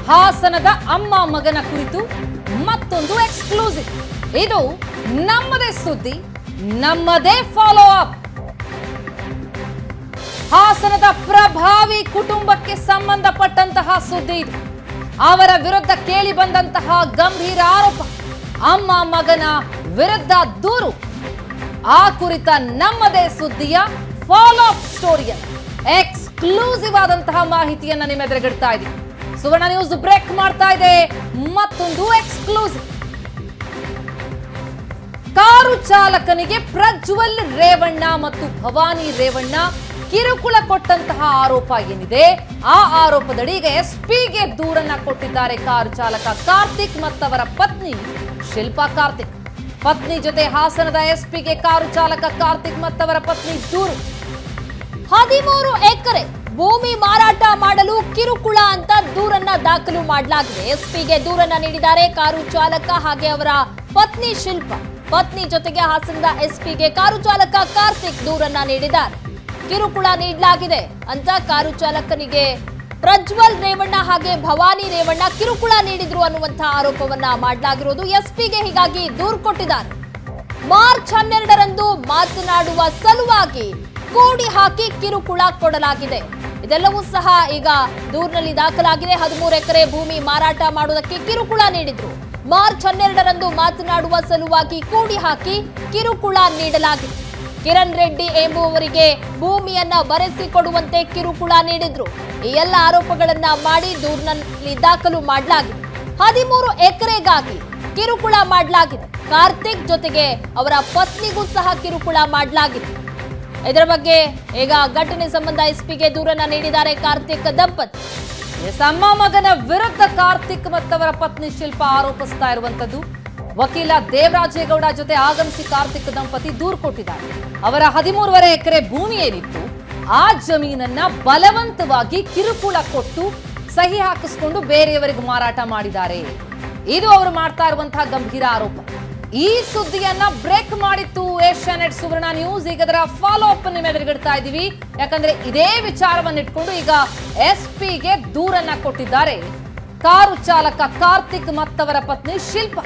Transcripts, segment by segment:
ಹಾಸನದ ಅಮ್ಮ ಮಗನ ಕುರಿತು ಮತ್ತೊಂದು ಎಕ್ಸ್ಕ್ಲೂಸಿವ್ ಇದು ನಮ್ಮದೇ ಸುದ್ದಿ ನಮ್ಮದೇ ಫಾಲೋ ಅಪ್ ಹಾಸನದ ಪ್ರಭಾವಿ ಕುಟುಂಬಕ್ಕೆ ಸಂಬಂಧಪಟ್ಟಂತಹ ಸುದ್ದಿ ಇದು ಅವರ ವಿರುದ್ಧ ಕೇಳಿ ಬಂದಂತಹ ಗಂಭೀರ ಆರೋಪ ಅಮ್ಮ ಮಗನ ವಿರುದ್ಧ ದೂರು ಆ ಕುರಿತ ನಮ್ಮದೇ ಸುದ್ದಿಯ ಫಾಲೋ ಅಪ್ ಸ್ಟೋರಿಯ ಎಕ್ಸ್ಕ್ಲೂಸಿವ್ ಆದಂತಹ ಮಾಹಿತಿಯನ್ನ ನಿಮ್ಮ ಎದುರುಗಿಡ್ತಾ ಇದ್ದೀವಿ ಸುವರ್ಣ ನ್ಯೂಸ್ ಬ್ರೇಕ್ ಮಾಡ್ತಾ ಇದೆ ಮತ್ತೊಂದು ಎಕ್ಸ್ಕ್ಲೂಸಿವ್ ಕಾರು ಚಾಲಕನಿಗೆ ಪ್ರಜ್ವಲ್ ರೇವಣ್ಣ ಮತ್ತು ಭವಾನಿ ರೇವಣ್ಣ ಕಿರುಕುಳ ಕೊಟ್ಟಂತಹ ಆರೋಪ ಏನಿದೆ ಆ ಆರೋಪದಡಿ ಈಗ ಎಸ್ಪಿಗೆ ದೂರನ್ನ ಕೊಟ್ಟಿದ್ದಾರೆ ಕಾರು ಚಾಲಕ ಕಾರ್ತಿಕ್ ಮತ್ತವರ ಪತ್ನಿ ಶಿಲ್ಪಾ ಕಾರ್ತಿಕ್ ಪತ್ನಿ ಜೊತೆ ಹಾಸನದ ಎಸ್ಪಿಗೆ ಕಾರು ಚಾಲಕ ಕಾರ್ತಿಕ್ ಮತ್ತವರ ಪತ್ನಿ ದೂರು ಹದಿಮೂರು ಎಕರೆ ಭೂಮಿ ಮಾರಾಟ ಮಾಡಲು ಕಿರುಕುಳ ಅಂತ ದೂರನ್ನ ದಾಖಲು ಮಾಡಲಾಗಿದೆ ಎಸ್ಪಿಗೆ ದೂರನ್ನ ನೀಡಿದ್ದಾರೆ ಕಾರು ಚಾಲಕ ಹಾಗೆ ಅವರ ಪತ್ನಿ ಶಿಲ್ಪ ಪತ್ನಿ ಜೊತೆಗೆ ಹಾಸನದ ಎಸ್ಪಿಗೆ ಕಾರು ಚಾಲಕ ಕಾರ್ತಿಕ್ ದೂರನ್ನ ನೀಡಿದ್ದಾರೆ ಕಿರುಕುಳ ನೀಡಲಾಗಿದೆ ಅಂತ ಕಾರು ಚಾಲಕನಿಗೆ ಪ್ರಜ್ವಲ್ ರೇವಣ್ಣ ಹಾಗೆ ಭವಾನಿ ರೇವಣ್ಣ ಕಿರುಕುಳ ನೀಡಿದ್ರು ಅನ್ನುವಂತಹ ಆರೋಪವನ್ನ ಮಾಡಲಾಗಿರೋದು ಎಸ್ಪಿಗೆ ಹೀಗಾಗಿ ದೂರು ಕೊಟ್ಟಿದ್ದಾರೆ ಮಾರ್ಚ್ ಹನ್ನೆರಡರಂದು ಮಾತನಾಡುವ ಸಲುವಾಗಿ ಕೋಡಿ ಹಾಕಿ ಕಿರುಕುಳ ಕೊಡಲಾಗಿದೆ ಇದೆಲ್ಲವೂ ಸಹ ಈಗ ದೂರಿನಲ್ಲಿ ದಾಖಲಾಗಿದೆ ಹದಿಮೂರು ಎಕರೆ ಭೂಮಿ ಮಾರಾಟ ಮಾಡುವುದಕ್ಕೆ ಕಿರುಕುಳ ನೀಡಿದ್ರು ಮಾರ್ಚ್ ಹನ್ನೆರಡರಂದು ಮಾತನಾಡುವ ಸಲುವಾಗಿ ಕೂಡಿ ಹಾಕಿ ಕಿರುಕುಳ ನೀಡಲಾಗಿದೆ ಕಿರಣ್ ರೆಡ್ಡಿ ಎಂಬುವವರಿಗೆ ಭೂಮಿಯನ್ನ ಬರೆಸಿಕೊಡುವಂತೆ ಕಿರುಕುಳ ನೀಡಿದ್ರು ಈ ಎಲ್ಲ ಆರೋಪಗಳನ್ನ ಮಾಡಿ ದೂರಿನಲ್ಲಿ ದಾಖಲು ಮಾಡಲಾಗಿದೆ ಹದಿಮೂರು ಎಕರೆಗಾಗಿ ಕಿರುಕುಳ ಮಾಡಲಾಗಿದೆ ಕಾರ್ತಿಕ್ ಜೊತೆಗೆ ಅವರ ಪತ್ನಿಗೂ ಸಹ ಕಿರುಕುಳ ಮಾಡಲಾಗಿದೆ ಇದರ ಬಗ್ಗೆ ಈಗ ಘಟನೆ ಸಂಬಂಧ ಎಸ್ಪಿಗೆ ದೂರನ್ನ ನೀಡಿದ್ದಾರೆ ಕಾರ್ತಿಕ್ ದಂಪತಿ ಎಸ್ ಅಮ್ಮ ಮಗನ ವಿರುದ್ಧ ಕಾರ್ತಿಕ್ ಮತ್ತವರ ಪತ್ನಿ ಶಿಲ್ಪ ಆರೋಪಿಸ್ತಾ ಇರುವಂತದ್ದು ವಕೀಲ ದೇವರಾಜೇಗೌಡ ಜೊತೆ ಆಗಮಿಸಿ ಕಾರ್ತಿಕ್ ದಂಪತಿ ದೂರು ಕೊಟ್ಟಿದ್ದಾರೆ ಅವರ ಹದಿಮೂರುವರೆ ಎಕರೆ ಭೂಮಿ ಏನಿತ್ತು ಆ ಜಮೀನನ್ನ ಬಲವಂತವಾಗಿ ಕಿರುಕುಳ ಕೊಟ್ಟು ಸಹಿ ಹಾಕಿಸ್ಕೊಂಡು ಬೇರೆಯವರಿಗೆ ಮಾರಾಟ ಮಾಡಿದ್ದಾರೆ ಇದು ಅವರು ಮಾಡ್ತಾ ಇರುವಂತಹ ಗಂಭೀರ ಆರೋಪ ಈ ಸುದ್ದಿಯನ್ನ ಬ್ರೇಕ್ ಮಾಡಿತ್ತು ಏಷ್ಯಾನೆಟ್ ಸುವರ್ಣ ನ್ಯೂಸ್ ಈಗ ಅದರ ಫಾಲೋ ಅಪ್ ನಿಮ್ಮ ಎದುರುಗಿಡ್ತಾ ಇದ್ದೀವಿ ಯಾಕಂದ್ರೆ ಇದೇ ವಿಚಾರವನ್ನು ಇಟ್ಕೊಂಡು ಈಗ ಎಸ್ ಪಿಗೆ ದೂರನ್ನ ಕೊಟ್ಟಿದ್ದಾರೆ ಕಾರು ಚಾಲಕ ಕಾರ್ತಿಕ್ ಮತ್ತವರ ಪತ್ನಿ ಶಿಲ್ಪ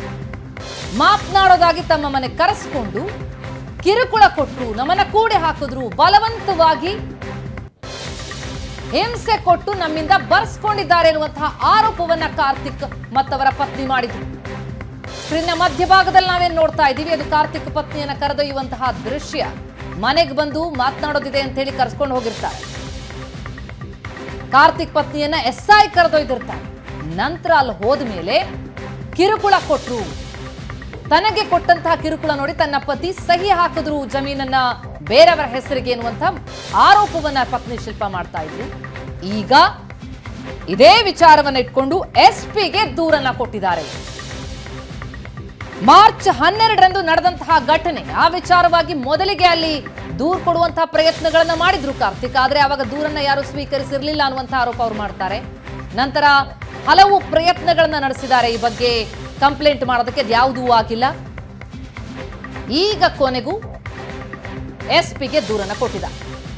ಮಾತನಾಡೋದಾಗಿ ತಮ್ಮ ಮನೆ ಕರೆಸ್ಕೊಂಡು ಕಿರುಕುಳ ಕೊಟ್ಟರು ನಮ್ಮನ್ನ ಕೂಡೆ ಹಾಕಿದ್ರು ಬಲವಂತವಾಗಿ ಹಿಂಸೆ ಕೊಟ್ಟು ನಮ್ಮಿಂದ ಬರ್ಸ್ಕೊಂಡಿದ್ದಾರೆ ಎನ್ನುವಂತಹ ಆರೋಪವನ್ನ ಕಾರ್ತಿಕ್ ಮತ್ತವರ ಪತ್ನಿ ಮಾಡಿದ್ರು ಸ್ಕ್ರೀನ್ನ ಮಧ್ಯಭಾಗದಲ್ಲಿ ನಾವೇನ್ ನೋಡ್ತಾ ಇದ್ದೀವಿ ಅದು ಕಾರ್ತಿಕ್ ಪತ್ನಿಯನ್ನ ಕರೆದೊಯ್ಯುವಂತಹ ದೃಶ್ಯ ಮನೆಗೆ ಬಂದು ಮಾತನಾಡೋದಿದೆ ಅಂತ ಹೇಳಿ ಕರ್ಸ್ಕೊಂಡು ಹೋಗಿರ್ತಾರೆ ಕಾರ್ತಿಕ್ ಪತ್ನಿಯನ್ನ ಎಸ್ ಐ ಕರೆದೊಯ್ದಿರ್ತಾರೆ ನಂತರ ಅಲ್ಲಿ ಹೋದ್ಮೇಲೆ ಕಿರುಕುಳ ಕೊಟ್ರು ತನಗೆ ಕೊಟ್ಟಂತಹ ಕಿರುಕುಳ ನೋಡಿ ತನ್ನ ಪತಿ ಸಹಿ ಹಾಕಿದ್ರು ಜಮೀನನ್ನ ಬೇರೆಯವರ ಹೆಸರಿಗೆ ಎನ್ನುವಂತ ಆರೋಪವನ್ನ ಪತ್ನಿ ಶಿಲ್ಪ ಮಾಡ್ತಾ ಇದ್ರು ಈಗ ಇದೇ ವಿಚಾರವನ್ನ ಇಟ್ಕೊಂಡು ಎಸ್ ಪಿಗೆ ದೂರನ್ನ ಕೊಟ್ಟಿದ್ದಾರೆ ಮಾರ್ಚ್ ಹನ್ನೆರಡರಂದು ನಡೆದಂತಹ ಘಟನೆ ಆ ವಿಚಾರವಾಗಿ ಮೊದಲಿಗೆ ಅಲ್ಲಿ ದೂರು ಕೊಡುವಂತಹ ಪ್ರಯತ್ನಗಳನ್ನ ಮಾಡಿದ್ರು ಕಾರ್ತಿಕ್ ಆದ್ರೆ ಅವಾಗ ದೂರನ್ನ ಯಾರು ಸ್ವೀಕರಿಸಿರ್ಲಿಲ್ಲ ಅನ್ನುವಂತಹ ಆರೋಪ ಅವ್ರು ಮಾಡ್ತಾರೆ ನಂತರ ಹಲವು ಪ್ರಯತ್ನಗಳನ್ನ ನಡೆಸಿದ್ದಾರೆ ಈ ಬಗ್ಗೆ ಕಂಪ್ಲೇಂಟ್ ಮಾಡೋದಕ್ಕೆ ಅದು ಯಾವುದೂ ಆಗಿಲ್ಲ ಈಗ ಕೊನೆಗೂ ಎಸ್ ಪಿಗೆ ದೂರನ್ನ ಕೊಟ್ಟಿದ್ದಾರೆ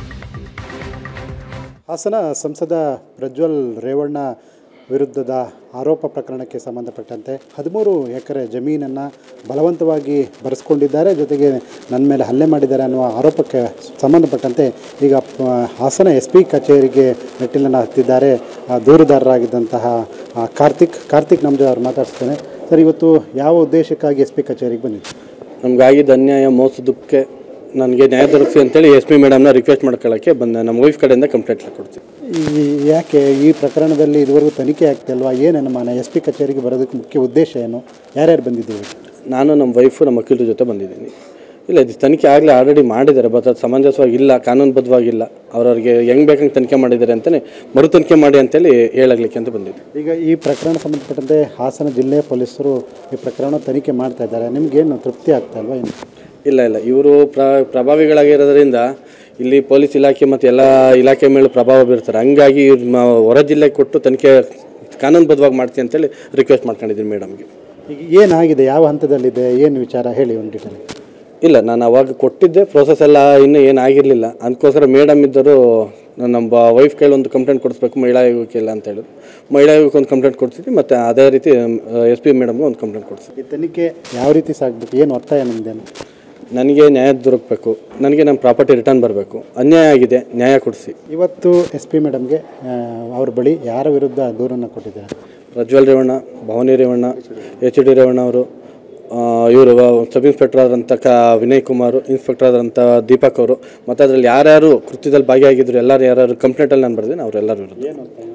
ಹಾಸನ ಸಂಸದ ಪ್ರಜ್ವಲ್ ರೇವಣ್ಣ ವಿರುದ್ಧದ ಆರೋಪ ಪ್ರಕರಣಕ್ಕೆ ಸಂಬಂಧಪಟ್ಟಂತೆ ಹದಿಮೂರು ಎಕರೆ ಜಮೀನನ್ನು ಬಲವಂತವಾಗಿ ಬರೆಸ್ಕೊಂಡಿದ್ದಾರೆ ಜೊತೆಗೆ ನನ್ನ ಮೇಲೆ ಹಲ್ಲೆ ಮಾಡಿದ್ದಾರೆ ಅನ್ನುವ ಆರೋಪಕ್ಕೆ ಸಂಬಂಧಪಟ್ಟಂತೆ ಈಗ ಪ- ಹಾಸನ ಎಸ್ ಪಿ ಕಚೇರಿಗೆ ಮೆಟ್ಟಿಲನ್ನು ಹತ್ತಿದ್ದಾರೆ ಆ, ದೂರುದಾರರಾಗಿದ್ದಂತಹ ಆ, ಕಾರ್ತಿಕ್ ಕಾರ್ತಿಕ್ ನಮ್ಮ ಅವ್ರು ಮಾತಾಡ್ಸ್ತೇನೆ ಸರ್ ಇವತ್ತು ಯಾವ ಉದ್ದೇಶಕ್ಕಾಗಿ ಎಸ್ ಪಿ ಕಚೇರಿಗೆ ಬಂದಿದ್ದು ನಮಗಾಗಿದ್ದ ಅನ್ಯಾಯ ಮೋಸದಕ್ಕೆ ನನಗೆ ನ್ಯಾಯ ದೊರಕಿಸಿ ಅಂತೇಳಿ ಎಸ್ ಪಿ ಮೇಡಮ್ನ ರಿಕ್ವೆಸ್ಟ್ ಮಾಡ್ಕೊಳ್ಳೋಕ್ಕೆ ಬಂದೆ ನಮ್ಮ ವೈಫ್ ಕಡೆಯಿಂದ ಕಂಪ್ಲೇಂಟ್ ಕೊಡ್ತೀವಿ ಈ ಯಾಕೆ ಈ ಪ್ರಕರಣದಲ್ಲಿ ಇದುವರೆಗೂ ತನಿಖೆ ಆಗ್ತಿಲ್ವಾ ಏನು ಅನುಮಾನ ಎಸ್ ಪಿ ಕಚೇರಿಗೆ ಬರೋದಕ್ಕೆ ಮುಖ್ಯ ಉದ್ದೇಶ ಏನು ಯಾರ್ಯಾರು ಬಂದಿದ್ದೀವಿ ನಾನು ನಮ್ಮ ವೈಫು ನಮ್ಮ ವಕೀಲರ ಜೊತೆ ಬಂದಿದ್ದೀನಿ ಇಲ್ಲ ಇದು ತನಿಖೆ ಆಗಲೇ ಆಲ್ರೆಡಿ ಮಾಡಿದ್ದಾರೆ ಬಟ್ ಅದು ಸಮಂಜಸವಾಗಿಲ್ಲ ಕಾನೂನುಬದ್ಧವಾಗಿಲ್ಲ ಅವ್ರವ್ರಿಗೆ ಹೆಂಗೆ ಬೇಕಂಗೆ ತನಿಖೆ ಮಾಡಿದ್ದಾರೆ ಅಂತಲೇ ಮರು ತನಿಖೆ ಮಾಡಿ ಅಂತೇಳಿ ಹೇಳಾಗ್ಲಿಕ್ಕೆ ಅಂತ ಬಂದಿದ್ದು ಈಗ ಈ ಪ್ರಕರಣ ಸಂಬಂಧಪಟ್ಟಂತೆ ಹಾಸನ ಜಿಲ್ಲೆಯ ಪೊಲೀಸರು ಈ ಪ್ರಕರಣ ತನಿಖೆ ಮಾಡ್ತಾ ಇದ್ದಾರೆ ನಿಮ್ಗೇನು ತೃಪ್ತಿ ಆಗ್ತಾ ಇಲ್ವಾ ಏನು ಇಲ್ಲ ಇಲ್ಲ ಇವರು ಪ್ರ ಪ್ರಭಾವಿಗಳಾಗಿರೋದ್ರಿಂದ ಇಲ್ಲಿ ಪೊಲೀಸ್ ಇಲಾಖೆ ಮತ್ತು ಎಲ್ಲ ಇಲಾಖೆ ಮೇಲೆ ಪ್ರಭಾವ ಬೀರ್ತಾರೆ ಹಂಗಾಗಿ ಇವ್ರ್ ಮ- ಹೊರ ಜಿಲ್ಲೆಗೆ ಕೊಟ್ಟು ತನಿಖೆ ಕಾನೂನುಬದ್ಧವಾಗಿ ಮಾಡ್ತೀನಿ ಅಂತೇಳಿ ರಿಕ್ವೆಸ್ಟ್ ಮಾಡ್ಕೊಂಡಿದ್ದೀನಿ ಮೇಡಮ್ಗೆ ಈಗ ಏನಾಗಿದೆ ಯಾವ ಹಂತದಲ್ಲಿದೆ ಏನು ವಿಚಾರ ಹೇಳಿ ಒಂದು ಡೀಟೇಲ್ ಇಲ್ಲ ನಾನು ಅವಾಗ ಕೊಟ್ಟಿದ್ದೆ ಪ್ರೋಸೆಸ್ ಎಲ್ಲ ಇನ್ನೂ ಏನಾಗಿರಲಿಲ್ಲ ಅದಕ್ಕೋಸ್ಕರ ಮೇಡಮ್ ಇದ್ದರು ನಾನು ನಮ್ಮ ವೈಫ್ ಕೈಲಿ ಒಂದು ಕಂಪ್ಲೇಂಟ್ ಕೊಡಿಸ್ಬೇಕು ಮಹಿಳಾ ಆಯೋಗಕ್ಕೆ ಇಲ್ಲ ಅಂತ ಹೇಳಿದ್ರು ಮಹಿಳಾ ಆಯೋಗಕ್ಕೆ ಒಂದು ಕಂಪ್ಲೇಂಟ್ ಕೊಡ್ತಿದ್ವಿ ಮತ್ತು ಅದೇ ರೀತಿ ಎಸ್ ಪಿ ಮೇಡಮ್ಗೆ ಒಂದು ಕಂಪ್ಲೇಂಟ್ ಕೊಡ್ಸಿದ್ವಿ ಈ ತನಿಖೆ ಯಾವ ರೀತಿ ಸಾಗಬೇಕು ಏನು ಒತ್ತಾಯ ನಿಮ್ಮದೇನು ನನಗೆ ನ್ಯಾಯ ದೊರಕಬೇಕು ನನಗೆ ನನ್ನ ಪ್ರಾಪರ್ಟಿ ರಿಟರ್ನ್ ಬರಬೇಕು ಅನ್ಯಾಯ ಆಗಿದೆ ನ್ಯಾಯ ಕೊಡಿಸಿ ಇವತ್ತು ಎಸ್ ಪಿ ಮೇಡಮ್ಗೆ ಅವ್ರ ಬಳಿ ಯಾರ ವಿರುದ್ಧ ದೂರನ್ನು ಕೊಟ್ಟಿದ್ದಾರೆ ಪ್ರಜ್ವಲ್ ರೇವಣ್ಣ ಭವಾನಿ ರೇವಣ್ಣ ಎಚ್ ಡಿ ರೇವಣ್ಣ ಅವರು ಇವರು ಸಬ್ ಇನ್ಸ್ಪೆಕ್ಟರ್ ಆದಂಥ ಕ ವಿನಯ್ ಕುಮಾರ್ ಇನ್ಸ್ಪೆಕ್ಟರ್ ಆದಂಥ ದೀಪಕ್ ಅವರು ಮತ್ತು ಅದರಲ್ಲಿ ಯಾರ್ಯಾರು ಕೃತ್ಯದಲ್ಲಿ ಭಾಗಿಯಾಗಿದ್ರು ಎಲ್ಲರೂ ಯಾರ್ಯಾರು ಕಂಪ್ಲೇಂಟಲ್ಲಿ ನಾನು ಬರ್ತೀನಿ ಅವರೆಲ್ಲರ ವಿರುದ್ಧ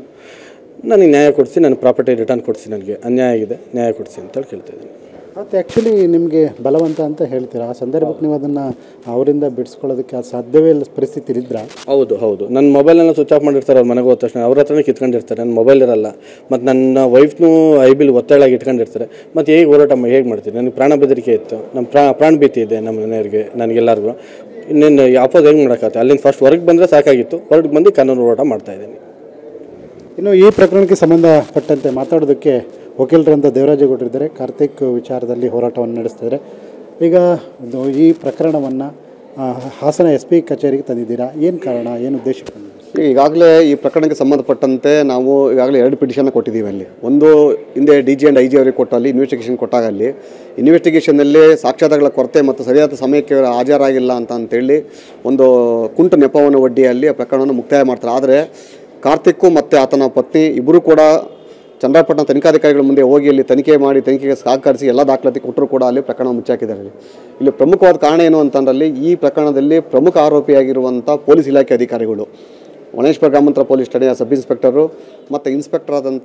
ನನಗೆ ನ್ಯಾಯ ಕೊಡಿಸಿ ನನ್ನ ಪ್ರಾಪರ್ಟಿ ರಿಟರ್ನ್ ಕೊಡಿಸಿ ನನಗೆ ಅನ್ಯಾಯ ಆಗಿದೆ ನ್ಯಾಯ ಕೊಡಿಸಿ ಅಂತೇಳಿ ಕೇಳ್ತಾ ಇದ್ದೀನಿ ಮತ್ತು ಆ್ಯಕ್ಚುಲಿ ನಿಮಗೆ ಬಲವಂತ ಅಂತ ಹೇಳ್ತೀರಾ ಆ ಸಂದರ್ಭಕ್ಕೆ ನೀವು ಅದನ್ನು ಅವರಿಂದ ಬಿಡಿಸ್ಕೊಳ್ಳೋದಕ್ಕೆ ಅದು ಸಾಧ್ಯವೇ ಇಲ್ಲ ಪರಿಸ್ಥಿತಿ ಇದ್ರಾ ಹೌದು ಹೌದು ನನ್ನ ಮೊಬೈಲನ್ನು ಸ್ವಿಚ್ ಆಫ್ ಮಾಡಿರ್ತಾರೆ ಅವ್ರ ಮನೆಗೆ ಹೋದ ತಕ್ಷಣ ಅವ್ರ ಹತ್ರನೇ ಕಿತ್ಕೊಂಡಿರ್ತಾರೆ ನನ್ನ ಮೊಬೈಲ್ ಇರಲ್ಲ ಮತ್ತು ನನ್ನ ವೈಫ್ನು ಐ ಬಿಲ್ ಒತ್ತಡಾಗಿ ಇಟ್ಕೊಂಡಿರ್ತಾರೆ ಮತ್ತು ಹೇಗೆ ಹೋರಾಟ ಮಾ- ಹೇಗೆ ಮಾಡ್ತೀನಿ ನನಗೆ ಪ್ರಾಣ ಬೆದರಿಕೆ ಇತ್ತು ನಮ್ಮ ಪ್ರಾ ಪ್ರಾಣ ಭೀತಿ ಇದೆ ನಮ್ಮ ಮನೆಯವ್ರಿಗೆ ನನಗೆಲ್ಲರಿಗೂ ಇನ್ನೇನು ಅಪೋಸ್ ಹೆಂಗೆ ಮಾಡೋಕ್ಕಾಗುತ್ತೆ ಅಲ್ಲಿಂದ ಫಸ್ಟ್ ಹೊರಗೆ ಬಂದರೆ ಸಾಕಾಗಿತ್ತು ಹೊರಗೆ ಬಂದು ಕಾನೂನು ಹೋರಾಟ ಮಾಡ್ತಾ ಇದ್ದೀನಿ ಇನ್ನು ಈ ಪ್ರಕರಣಕ್ಕೆ ಸಂಬಂಧಪಟ್ಟಂತೆ ಮಾತಾಡೋದಕ್ಕೆ ವಕೀಲರಂತ ದೇವರಾಜೇಗೌಡರಿದ್ದಾರೆ ಕಾರ್ತಿಕ್ ವಿಚಾರದಲ್ಲಿ ಹೋರಾಟವನ್ನು ನಡೆಸ್ತಿದ್ದಾರೆ ಈಗ ಇದು ಈ ಪ್ರಕರಣವನ್ನು ಹಾಸನ ಎಸ್ ಪಿ ಕಚೇರಿಗೆ ತಂದಿದ್ದೀರಾ ಏನು ಕಾರಣ ಏನು ಉದ್ದೇಶಕ್ಕೆ ತಂದಿದ್ದೀರಾ ಈಗಾಗಲೇ ಈ ಪ್ರಕರಣಕ್ಕೆ ಸಂಬಂಧಪಟ್ಟಂತೆ ನಾವು ಈಗಾಗಲೇ ಎರಡು ಪಿಟಿಷನ್ ಕೊಟ್ಟಿದ್ದೀವಿ ಅಲ್ಲಿ ಒಂದು ಹಿಂದೆ D G and I G ಅವರಿಗೆ ಕೊಟ್ಟಲ್ಲಿ ಇನ್ವೆಸ್ಟಿಗೇಷನ್ ಕೊಟ್ಟಾಗ ಅಲ್ಲಿ ಇನ್ವೆಸ್ಟಿಗೇಷನ್ನಲ್ಲಿ ಸಾಕ್ಷ್ಯಾಧಾರಗಳ ಕೊರತೆ ಮತ್ತು ಸರಿಯಾದ ಸಮಯಕ್ಕೆ ಇವರು ಹಾಜರಾಗಿಲ್ಲ ಅಂತ ಅಂತೇಳಿ ಒಂದು ಕುಂಟು ನೆಪವನ್ನು ಒಡ್ಡಿಯಲ್ಲಿ ಆ ಪ್ರಕರಣವನ್ನು ಮುಕ್ತಾಯ ಮಾಡ್ತಾರೆ ಆದರೆ ಕಾರ್ತಿಕ್ಕು ಮತ್ತು ಆತನ ಪತ್ನಿ ಇಬ್ಬರು ಕೂಡ ಚಂದ್ರಪಟ್ಟಣ ತನಿಖಾಧಿಕಾರಿಗಳ ಮುಂದೆ ಹೋಗಿ ಅಲ್ಲಿ ತನಿಖೆ ಮಾಡಿ ತನಿಖೆಗೆ ಸಹಕರಿಸಿ ಎಲ್ಲ ದಾಖಲಾತಿ ಕೊಟ್ಟರು ಕೂಡ ಅಲ್ಲಿ ಪ್ರಕರಣ ಮುಚ್ಚಾಕಿದ್ದಾರೆ ಇಲ್ಲಿ. ಇಲ್ಲಿ ಪ್ರಮುಖವಾದ ಕಾರಣ ಏನು ಅಂತಂದ್ರಲ್ಲಿ ಈ ಪ್ರಕರಣದಲ್ಲಿ ಪ್ರಮುಖ ಆರೋಪಿಯಾಗಿರುವಂಥ ಪೊಲೀಸ್ ಇಲಾಖೆ ಅಧಿಕಾರಿಗಳು ಒಣೇಶ್ವರ ಗ್ರಾಮಾಂತರ ಪೊಲೀಸ್ ಠಾಣೆಯ ಸಬ್ ಇನ್ಸ್ಪೆಕ್ಟರು ಮತ್ತು ಇನ್ಸ್ಪೆಕ್ಟರ್ ಆದಂಥ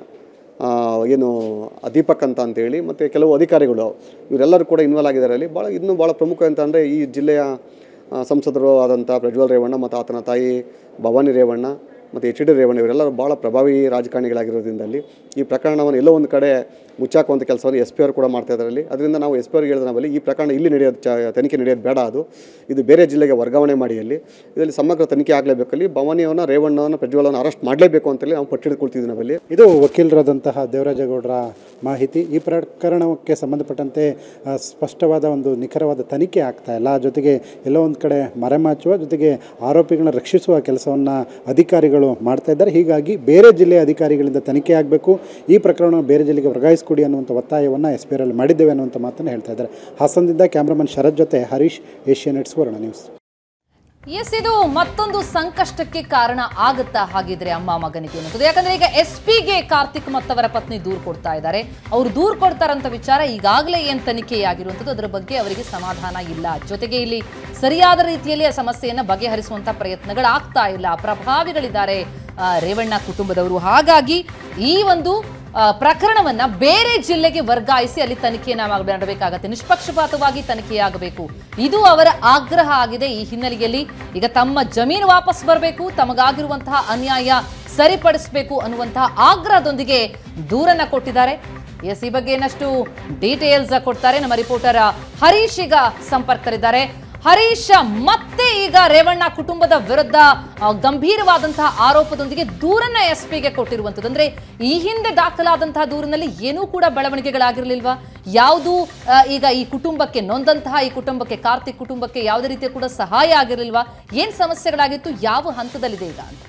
ಆ, ಏನು ದೀಪಕ್ ಅಂತ ಅಂತೇಳಿ ಮತ್ತು ಕೆಲವು ಅಧಿಕಾರಿಗಳು ಇವರೆಲ್ಲರೂ ಕೂಡ ಇನ್ವಾಲ್ವ್ ಆಗಿದ್ದಾರೆ ಅಲ್ಲಿ ಭಾಳ ಇನ್ನೂ ಭಾಳ ಪ್ರಮುಖ ಅಂತಂದರೆ ಈ ಜಿಲ್ಲೆಯ ಆ, ಸಂಸದರು ಆದಂಥ ಪ್ರಜ್ವಲ್ ರೇವಣ್ಣ ಮತ್ತು ಆತನ ತಾಯಿ ಭವಾನಿ ರೇವಣ್ಣ ಮತ್ತು ಎಚ್ ಡಿ ರೇವಣ್ಣ ಇವರೆಲ್ಲರೂ ಭಾಳ ಪ್ರಭಾವಿ ರಾಜಕಾರಣಿಗಳಾಗಿರೋದ್ರಿಂದ ಅಲ್ಲಿ ಈ ಪ್ರಕರಣವನ್ನು ಎಲ್ಲೋ ಒಂದು ಕಡೆ ಮುಚ್ಚಾಕುವಂಥ ಕೆಲಸವನ್ನು ಎಸ್ ಪಿ ಅವರು ಕೂಡ ಮಾಡ್ತಾ ಇದ್ದಾರೆ ಅಲ್ಲಿ ಅದರಿಂದ ನಾವು ಎಸ್ ಪಿ ಅವ್ರಿಗೆ ಹೇಳಿದ್ರೆ ನಾವಲ್ಲಿ ಈ ಪ್ರಕರಣ ಇಲ್ಲಿ ನಡೆಯೋದು ಚ ತನಿಖೆ ನಡೆಯೋದು ಬೇಡ ಅದು ಇದು ಬೇರೆ ಜಿಲ್ಲೆಗೆ ವರ್ಗಾವಣೆ ಮಾಡಿ ಅಲ್ಲಿ ಇದರಲ್ಲಿ ಸಮಗ್ರ ತನಿಖೆ ಆಗಲೇಬೇಕಲ್ಲಿ ಭವಾನಿಯವನ್ನ ರೇವಣ್ಣವನ್ನ ಪ್ರಜ್ವಲವನ್ನು ಅರೆಸ್ಟ್ ಮಾಡಲೇಬೇಕು ಅಂತೇಳಿ ನಾವು ಪಟ್ಟಿಡ್ಕೊಳ್ತಿದ್ವಿ ನಾವಲ್ಲಿ ಇದು ವಕೀಲರಾದಂತಹ ದೇವರಾಜೇಗೌಡರ ಮಾಹಿತಿ ಈ ಪ್ರಕರಣಕ್ಕೆ ಸಂಬಂಧಪಟ್ಟಂತೆ ಆ, ಸ್ಪಷ್ಟವಾದ ಒಂದು ನಿಖರವಾದ ತನಿಖೆ ಆಗ್ತಾ ಇಲ್ಲ ಜೊತೆಗೆ ಎಲ್ಲೋ ಒಂದು ಕಡೆ ಮರೆಮಾಚುವ ಜೊತೆಗೆ ಆರೋಪಿಗಳನ್ನ ರಕ್ಷಿಸುವ ಕೆಲಸವನ್ನು ಅಧಿಕಾರಿಗಳು ಮಾಡ್ತಾ ಇದ್ದಾರೆ ಹೀಗಾಗಿ ಬೇರೆ ಜಿಲ್ಲೆಯ ಅಧಿಕಾರಿಗಳಿಂದ ತನಿಖೆ ಆಗಬೇಕು ಈ ಪ್ರಕರಣವನ್ನು ಬೇರೆ ಜಿಲ್ಲೆಗೆ ವರ್ಗಾಯಿಸಿಕೊಡಿ ಅನ್ನುವಂಥ ಒತ್ತಾಯವನ್ನು ಎಸ್ ಪಿ ಆರಲ್ಲಿ ಮಾಡಿದ್ದೇವೆ ಅನ್ನುವಂಥ ಮಾತನ್ನು ಹೇಳ್ತಾ ಇದ್ದಾರೆ ಹಾಸನದಿಂದ ಕ್ಯಾಮ್ರಾಮನ್ ಶರತ್ ಜೊತೆ Harish Asianet Suvarna News yes ಇದು ಮತ್ತೊಂದು ಸಂಕಷ್ಟಕ್ಕೆ ಕಾರಣ ಆಗುತ್ತಾ ಹಾಗಿದ್ರೆ ಅಮ್ಮ ಮಗನಿಗೆ ಅನ್ನೋದು ಯಾಕಂದ್ರೆ ಈಗ ಎಸ್ ಪಿಗೆ ಕಾರ್ತಿಕ್ ಮತ್ತವರ ಪತ್ನಿ ದೂರು ಕೊಡ್ತಾ ಇದ್ದಾರೆ ಅವ್ರು ದೂರು ಕೊಡ್ತಾರಂತ ವಿಚಾರ ಈಗಾಗಲೇ ಏನ್ ತನಿಖೆಯಾಗಿರುವಂಥದ್ದು ಅದರ ಬಗ್ಗೆ ಅವರಿಗೆ ಸಮಾಧಾನ ಇಲ್ಲ ಜೊತೆಗೆ ಇಲ್ಲಿ ಸರಿಯಾದ ರೀತಿಯಲ್ಲಿ ಆ ಸಮಸ್ಯೆಯನ್ನ ಬಗೆಹರಿಸುವಂತ ಪ್ರಯತ್ನಗಳಾಗ್ತಾ ಇಲ್ಲ ಪ್ರಭಾವಿಗಳಿದ್ದಾರೆ ಆ, ರೇವಣ್ಣ ಕುಟುಂಬದವರು ಹಾಗಾಗಿ ಈ ಒಂದು ಆ, ಪ್ರಕರಣವನ್ನ ಬೇರೆ ಜಿಲ್ಲೆಗೆ ವರ್ಗಾಯಿಸಿ ಅಲ್ಲಿ ತನಿಖೆಯನ್ನ ಮಾಡ್- ಮಾಡಬೇಕಾಗತ್ತೆ ನಿಷ್ಪಕ್ಷಪಾತವಾಗಿ ತನಿಖೆಯಾಗಬೇಕು ಇದು ಅವರ ಆಗ್ರಹ ಆಗಿದೆ ಈ ಹಿನ್ನೆಲೆಯಲ್ಲಿ ಈಗ ತಮ್ಮ ಜಮೀನು ವಾಪಸ್ ಬರಬೇಕು ತಮಗಾಗಿರುವಂತಹ ಅನ್ಯಾಯ ಸರಿಪಡಿಸಬೇಕು ಅನ್ನುವಂತಹ ಆಗ್ರಹದೊಂದಿಗೆ ದೂರನ್ನ ಕೊಟ್ಟಿದ್ದಾರೆ ಎಸ್ ಈ ಬಗ್ಗೆ ಇನ್ನಷ್ಟು ಡೀಟೇಲ್ಸ್ ಕೊಡ್ತಾರೆ ನಮ್ಮ ರಿಪೋರ್ಟರ್ ಹರೀಶ್ ಈಗ ಸಂಪರ್ಕದಲ್ಲಿದ್ದಾರೆ ಹರೀಶ್ ಮತ್ತೆ ಈಗ ರೇವಣ್ಣ ಕುಟುಂಬದ ವಿರುದ್ಧ ಆ, ಗಂಭೀರವಾದಂತಹ ಆರೋಪದೊಂದಿಗೆ ದೂರನ್ನ ಎಸ್ ಪಿಗೆ ಕೊಟ್ಟಿರುವಂಥದ್ದು ಅಂದ್ರೆ ಈ ಹಿಂದೆ ದಾಖಲಾದಂತಹ ದೂರಿನಲ್ಲಿ ಏನೂ ಕೂಡ ಬೆಳವಣಿಗೆಗಳಾಗಿರ್ಲಿಲ್ವಾ ಯಾವುದು ಆ, ಈಗ ಈ ಕುಟುಂಬಕ್ಕೆ ನೊಂದಂತಹ ಈ ಕುಟುಂಬಕ್ಕೆ ಕಾರ್ತಿಕ್ ಕುಟುಂಬಕ್ಕೆ ಯಾವುದೇ ರೀತಿಯ ಕೂಡ ಸಹಾಯ ಆಗಿರ್ಲಿಲ್ವಾ ಏನ್ ಸಮಸ್ಯೆಗಳಾಗಿತ್ತು ಯಾವ ಹಂತದಲ್ಲಿದೆ ಈಗ ಅಂತ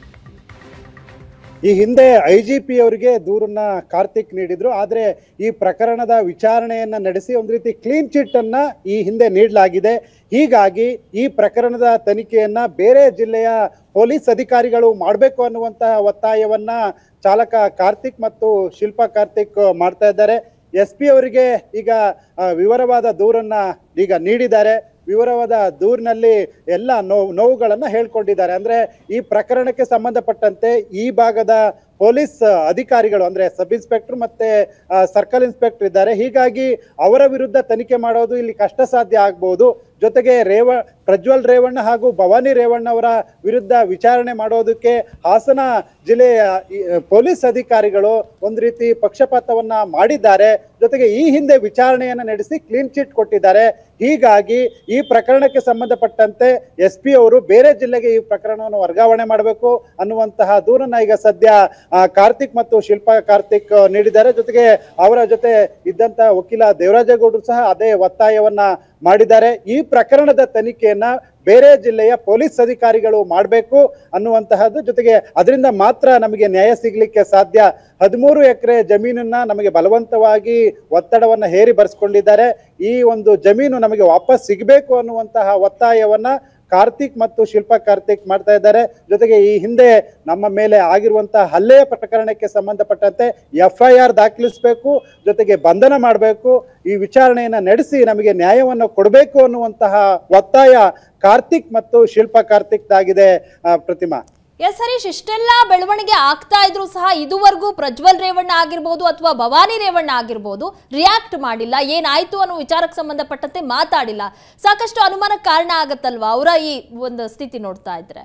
ಈ ಹಿಂದೆ ಐ ಜಿ ಪಿ ಅವರಿಗೆ ದೂರನ್ನ ಕಾರ್ತಿಕ್ ನೀಡಿದ್ರು ಆದರೆ ಈ ಪ್ರಕರಣದ ವಿಚಾರಣೆಯನ್ನ ನಡೆಸಿ ಒಂದು ರೀತಿ ಕ್ಲೀನ್ ಚಿಟ್ ಅನ್ನ ಈ ಹಿಂದೆ ನೀಡಲಾಗಿದೆ ಹೀಗಾಗಿ ಈ ಪ್ರಕರಣದ ತನಿಖೆಯನ್ನ ಬೇರೆ ಜಿಲ್ಲೆಯ ಪೊಲೀಸ್ ಅಧಿಕಾರಿಗಳು ಮಾಡಬೇಕು ಅನ್ನುವಂತಹ ಒತ್ತಾಯವನ್ನ ಚಾಲಕ ಕಾರ್ತಿಕ್ ಮತ್ತು ಶಿಲ್ಪಾ ಕಾರ್ತಿಕ್ ಮಾಡ್ತಾ ಇದ್ದಾರೆ ಎಸ್ ಪಿ ಅವರಿಗೆ ಈಗ ಆ, ವಿವರವಾದ ದೂರನ್ನ ಈಗ ನೀಡಿದ್ದಾರೆ ವಿವರವಾದ ದೂರಿನಲ್ಲಿ ಎಲ್ಲ ನೋವು ನೋವುಗಳನ್ನು ಹೇಳ್ಕೊಂಡಿದ್ದಾರೆ ಅಂದ್ರೆ ಈ ಪ್ರಕರಣಕ್ಕೆ ಸಂಬಂಧಪಟ್ಟಂತೆ ಈ ಭಾಗದ ಪೊಲೀಸ್ ಅಧಿಕಾರಿಗಳು ಅಂದ್ರೆ ಸಬ್ ಇನ್ಸ್ಪೆಕ್ಟರ್ ಮತ್ತೆ ಸರ್ಕಲ್ ಇನ್ಸ್ಪೆಕ್ಟರ್ ಇದ್ದಾರೆ ಹೀಗಾಗಿ ಅವರ ವಿರುದ್ಧ ತನಿಖೆ ಮಾಡೋದು ಇಲ್ಲಿ ಕಷ್ಟ ಸಾಧ್ಯ ಆಗ್ಬಹುದು ಜೊತೆಗೆ ರೇವ ಪ್ರಜ್ವಲ್ ರೇವಣ್ಣ ಹಾಗೂ ಭವಾನಿ ರೇವಣ್ಣ ಅವರ ವಿರುದ್ಧ ವಿಚಾರಣೆ ಮಾಡೋದಕ್ಕೆ ಹಾಸನ ಜಿಲ್ಲೆಯ ಈ, ಪೊಲೀಸ್ ಅಧಿಕಾರಿಗಳು ಒಂದು ರೀತಿ ಪಕ್ಷಪಾತವನ್ನ ಮಾಡಿದ್ದಾರೆ ಜೊತೆಗೆ ಈ ಹಿಂದೆ ವಿಚಾರಣೆಯನ್ನ ನಡೆಸಿ ಕ್ಲೀನ್ ಚಿಟ್ ಕೊಟ್ಟಿದ್ದಾರೆ ಹೀಗಾಗಿ ಈ ಪ್ರಕರಣಕ್ಕೆ ಸಂಬಂಧಪಟ್ಟಂತೆ ಎಸ್ ಪಿ ಅವರು ಬೇರೆ ಜಿಲ್ಲೆಗೆ ಈ ಪ್ರಕರಣವನ್ನು ವರ್ಗಾವಣೆ ಮಾಡಬೇಕು ಅನ್ನುವಂತಹ ದೂರನ್ನ ಈಗ ಸದ್ಯ ಆ, ಕಾರ್ತಿಕ್ ಮತ್ತು ಶಿಲ್ಪಾ ಕಾರ್ತಿಕ್ ನೀಡಿದ್ದಾರೆ ಜೊತೆಗೆ ಅವರ ಜೊತೆ ಇದ್ದಂತ ವಕೀಲ ದೇವರಾಜೇಗೌಡರು ಸಹ ಅದೇ ಒತ್ತಾಯವನ್ನ ಮಾಡಿದ್ದಾರೆ ಈ ಪ್ರಕರಣದ ತನಿಖೆಯನ್ನ ಬೇರೆ ಜಿಲ್ಲೆಯ ಪೊಲೀಸ್ ಅಧಿಕಾರಿಗಳು ಮಾಡಬೇಕು ಅನ್ನುವಂತಹದ್ದು ಜೊತೆಗೆ ಅದರಿಂದ ಮಾತ್ರ ನಮಗೆ ನ್ಯಾಯ ಸಿಗಲಿಕ್ಕೆ ಸಾಧ್ಯ ಹದಿಮೂರು ಎಕರೆ ಜಮೀನನ್ನ ನಮಗೆ ಬಲವಂತವಾಗಿ ಒತ್ತಡವನ್ನ ಹೇರಿ ಬರೆಸ್ಕೊಂಡಿದ್ದಾರೆ ಈ ಒಂದು ಜಮೀನು ನಮಗೆ ವಾಪಸ್ ಸಿಗಬೇಕು ಅನ್ನುವಂತಹ ಒತ್ತಾಯವನ್ನ ಕಾರ್ತಿಕ್ ಮತ್ತು ಶಿಲ್ಪ ಕಾರ್ತಿಕ್ ಮಾಡ್ತಾ ಇದ್ದಾರೆ ಜೊತೆಗೆ ಈ ಹಿಂದೆ ನಮ್ಮ ಮೇಲೆ ಆಗಿರುವಂತಹ ಹಲ್ಲೆಯ ಪ್ರಕರಣಕ್ಕೆ ಸಂಬಂಧಪಟ್ಟಂತೆ ಎಫ್ ಐ ಆರ್ ದಾಖಲಿಸಬೇಕು ಜೊತೆಗೆ ಬಂಧನ ಮಾಡಬೇಕು ಈ ವಿಚಾರಣೆಯನ್ನ ನಡೆಸಿ ನಮಗೆ ನ್ಯಾಯವನ್ನು ಕೊಡಬೇಕು ಅನ್ನುವಂತಹ ಒತ್ತಾಯ ಕಾರ್ತಿಕ್ ಮತ್ತು ಶಿಲ್ಪ ಕಾರ್ತಿಕ್ದಾಗಿದೆ ಆ, ಪ್ರತಿಮಾ ಎಸ್ ಹರೀಶ್ ಇಷ್ಟೆಲ್ಲ ಬೆಳವಣಿಗೆ ಆಗ್ತಾ ಇದ್ರು ಸಹ ಇದುವರೆಗೂ ಪ್ರಜ್ವಲ್ ರೇವಣ್ಣ ಆಗಿರ್ಬೋದು ಅಥವಾ ಭವಾನಿ ರೇವಣ್ಣ ಆಗಿರ್ಬೋದು ರಿಯಾಕ್ಟ್ ಮಾಡಿಲ್ಲ ಏನಾಯ್ತು ಅನ್ನೋ ವಿಚಾರಕ್ಕೆ ಸಂಬಂಧಪಟ್ಟಂತೆ ಮಾತಾಡಿಲ್ಲ ಸಾಕಷ್ಟು ಅನುಮಾನಕ್ಕೆ ಕಾರಣ ಆಗತ್ತಲ್ವಾ ಅವರ ಈ ಒಂದು ಸ್ಥಿತಿ ನೋಡ್ತಾ ಇದ್ರೆ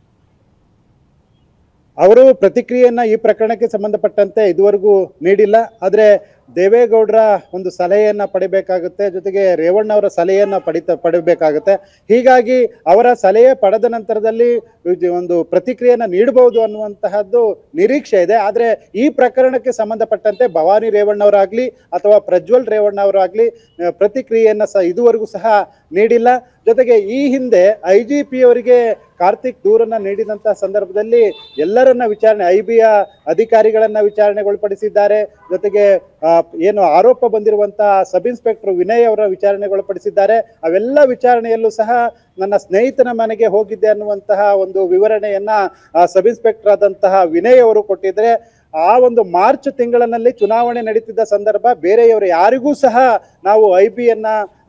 ಅವರು ಪ್ರತಿಕ್ರಿಯೆಯನ್ನ ಈ ಪ್ರಕರಣಕ್ಕೆ ಸಂಬಂಧಪಟ್ಟಂತೆ ಇದುವರೆಗೂ ನೀಡಿಲ್ಲ ಆದರೆ ದೇವೇಗೌಡರ ಒಂದು ಸಲಹೆಯನ್ನ ಪಡಿಬೇಕಾಗುತ್ತೆ ಜೊತೆಗೆ ರೇವಣ್ಣ ಅವರ ಸಲಹೆಯನ್ನ ಪಡಿತ ಪಡಿಬೇಕಾಗುತ್ತೆ ಹೀಗಾಗಿ ಅವರ ಸಲಹೆ ಪಡೆದ ನಂತರದಲ್ಲಿ ಇದು ಒಂದು ಪ್ರತಿಕ್ರಿಯೆಯನ್ನ ನೀಡಬಹುದು ಅನ್ನುವಂತಹದ್ದು ನಿರೀಕ್ಷೆ ಇದೆ ಆದರೆ ಈ ಪ್ರಕರಣಕ್ಕೆ ಸಂಬಂಧಪಟ್ಟಂತೆ ಭವಾನಿ ರೇವಣ್ಣ ಅವರಾಗ್ಲಿ ಅಥವಾ ಪ್ರಜ್ವಲ್ ರೇವಣ್ಣ ಅವರಾಗ್ಲಿ ಆ, ಪ್ರತಿಕ್ರಿಯೆಯನ್ನ ಸಹ ಇದುವರೆಗೂ ಸಹ ನೀಡಿಲ್ಲ ಜೊತೆಗೆ ಈ ಹಿಂದೆ ಐ ಜಿ ಪಿ ಅವರಿಗೆ ಕಾರ್ತಿಕ್ ದೂರನ್ನ ನೀಡಿದಂತ ಸಂದರ್ಭದಲ್ಲಿ ಎಲ್ಲರನ್ನ ವಿಚಾರಣೆ ಐ ಬಿಯ ಅಧಿಕಾರಿಗಳನ್ನ ವಿಚಾರಣೆಗೊಳಪಡಿಸಿದ್ದಾರೆ ಜೊತೆಗೆ ಆ, ಏನು ಆರೋಪ ಬಂದಿರುವಂತಹ ಸಬ್ ಇನ್ಸ್ಪೆಕ್ಟರ್ ವಿನಯ್ ಅವರ ವಿಚಾರಣೆಗೊಳಪಡಿಸಿದ್ದಾರೆ ಅವೆಲ್ಲ ವಿಚಾರಣೆಯಲ್ಲೂ ಸಹ ನನ್ನ ಸ್ನೇಹಿತನ ಮನೆಗೆ ಹೋಗಿದ್ದೆ ಅನ್ನುವಂತಹ ಒಂದು ವಿವರಣೆಯನ್ನ ಆ, ಸಬ್ ಇನ್ಸ್ಪೆಕ್ಟರ್ ಆದಂತಹ ವಿನಯ್ ಅವರು ಕೊಟ್ಟಿದ್ರೆ ಆ ಒಂದು ಮಾರ್ಚ್ ತಿಂಗಳಿನಲ್ಲಿ ಚುನಾವಣೆ ನಡೀತಿದ್ದ ಸಂದರ್ಭ ಬೇರೆಯವರು ಯಾರಿಗೂ ಸಹ ನಾವು ಐ ಬಿಯನ್ನ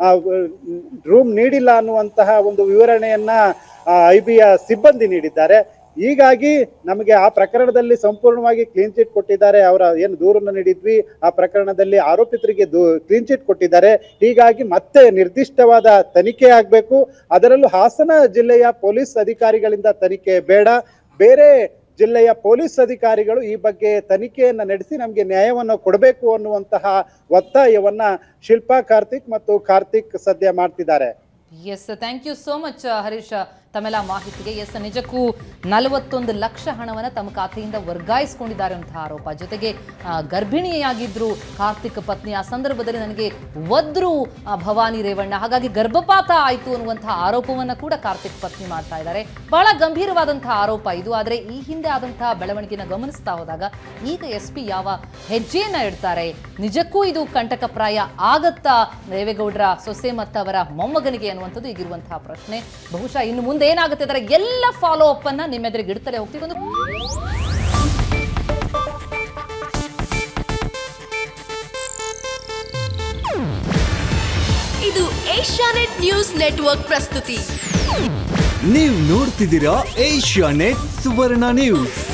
ರೂಮ್ ನೀಡಿಲ್ಲ ಅನ್ನುವಂತಹ ಒಂದು ವಿವರಣೆಯನ್ನ ಐ ಬಿಯ ಸಿಬ್ಬಂದಿ ನೀಡಿದ್ದಾರೆ ಹೀಗಾಗಿ ನಮಗೆ ಆ ಪ್ರಕರಣದಲ್ಲಿ ಸಂಪೂರ್ಣವಾಗಿ ಕ್ಲೀನ್ ಚಿಟ್ ಕೊಟ್ಟಿದ್ದಾರೆ ಅವರ ಏನು ದೂರನ್ನು ನೀಡಿದ್ವಿ ಆ ಪ್ರಕರಣದಲ್ಲಿ ಆರೋಪಿತರಿಗೆ ದೂ ಕ್ಲೀನ್ ಚಿಟ್ ಕೊಟ್ಟಿದ್ದಾರೆ ಹೀಗಾಗಿ ಮತ್ತೆ ನಿರ್ದಿಷ್ಟವಾದ ತನಿಖೆ ಆಗಬೇಕು ಅದರಲ್ಲೂ ಹಾಸನ ಜಿಲ್ಲೆಯ ಪೊಲೀಸ್ ಅಧಿಕಾರಿಗಳಿಂದ ತನಿಖೆ ಬೇಡ ಬೇರೆ ಜಿಲ್ಲೆಯ ಪೊಲೀಸ್ ಅಧಿಕಾರಿಗಳು ಈ ಬಗ್ಗೆ ತನಿಖೆಯನ್ನ ನಡೆಸಿ ನಮಗೆ ನ್ಯಾಯವನ್ನು ಕೊಡಬೇಕು ಅನ್ನುವಂತಹ ಒತ್ತಾಯವನ್ನ ಶಿಲ್ಪಾ ಕಾರ್ತಿಕ್ ಮತ್ತು ಕಾರ್ತಿಕ್ ಸದ್ಯ ಮಾಡ್ತಿದ್ದಾರೆ yes thank you so much Harish ತಮ್ಮೆಲ್ಲ ಮಾಹಿತಿಗೆ ಎಸ್ ನಿಜಕ್ಕೂ ನಲವತ್ತೊಂದು ಲಕ್ಷ ಹಣವನ್ನು ತಮ್ಮ ಖಾತೆಯಿಂದ ವರ್ಗಾಯಿಸಿಕೊಂಡಿದ್ದಾರೆ ಅಂತ ಆರೋಪ ಜೊತೆಗೆ ಆ, ಗರ್ಭಿಣಿಯಾಗಿದ್ರು ಕಾರ್ತಿಕ್ ಪತ್ನಿ ಆ ಸಂದರ್ಭದಲ್ಲಿ ನನಗೆ ಒದ್ರು ಆ, ಭವಾನಿ ರೇವಣ್ಣ ಹಾಗಾಗಿ ಗರ್ಭಪಾತ ಆಯಿತು ಅನ್ನುವಂತಹ ಆರೋಪವನ್ನು ಕೂಡ ಕಾರ್ತಿಕ್ ಪತ್ನಿ ಮಾಡ್ತಾ ಇದ್ದಾರೆ ಬಹಳ ಗಂಭೀರವಾದಂತಹ ಆರೋಪ ಇದು ಆದರೆ ಈ ಹಿಂದೆ ಆದಂತಹ ಬೆಳವಣಿಗೆನ ಗಮನಿಸ್ತಾ ಹೋದಾಗ ಈಗ ಎಸ್ ಪಿ ಯಾವ ಹೆಜ್ಜೆಯನ್ನ ಇಡ್ತಾರೆ ನಿಜಕ್ಕೂ ಇದು ಕಂಟಕಪ್ರಾಯ ಆಗತ್ತಾ ದೇವೇಗೌಡರ ಸೊಸೆ ಮತ್ತು ಅವರ ಮೊಮ್ಮಗನಿಗೆ ಅನ್ನುವಂಥದ್ದು ಈಗಿರುವಂತಹ ಪ್ರಶ್ನೆ ಬಹುಶಃ ಇನ್ನು ಮುಂದೆ ಏನಾಗುತ್ತೆ ಅದರ ಎಲ್ಲ ಫಾಲೋ ಅಪ್ ಅನ್ನ ನಿಮ್ಮೆದುರಿಗೆ ಇಡ್ತಲೇ ಹೋಗ್ತೀವಿ ಒಂದು ಇದು ಏಷ್ಯಾನೆಟ್ ನ್ಯೂಸ್ ನೆಟ್ವರ್ಕ್ ಪ್ರಸ್ತುತಿ ನೀವು ನೋಡ್ತಿದ್ದೀರಾ ಏಷ್ಯಾ ನೆಟ್ ಸುವರ್ಣ ನ್ಯೂಸ್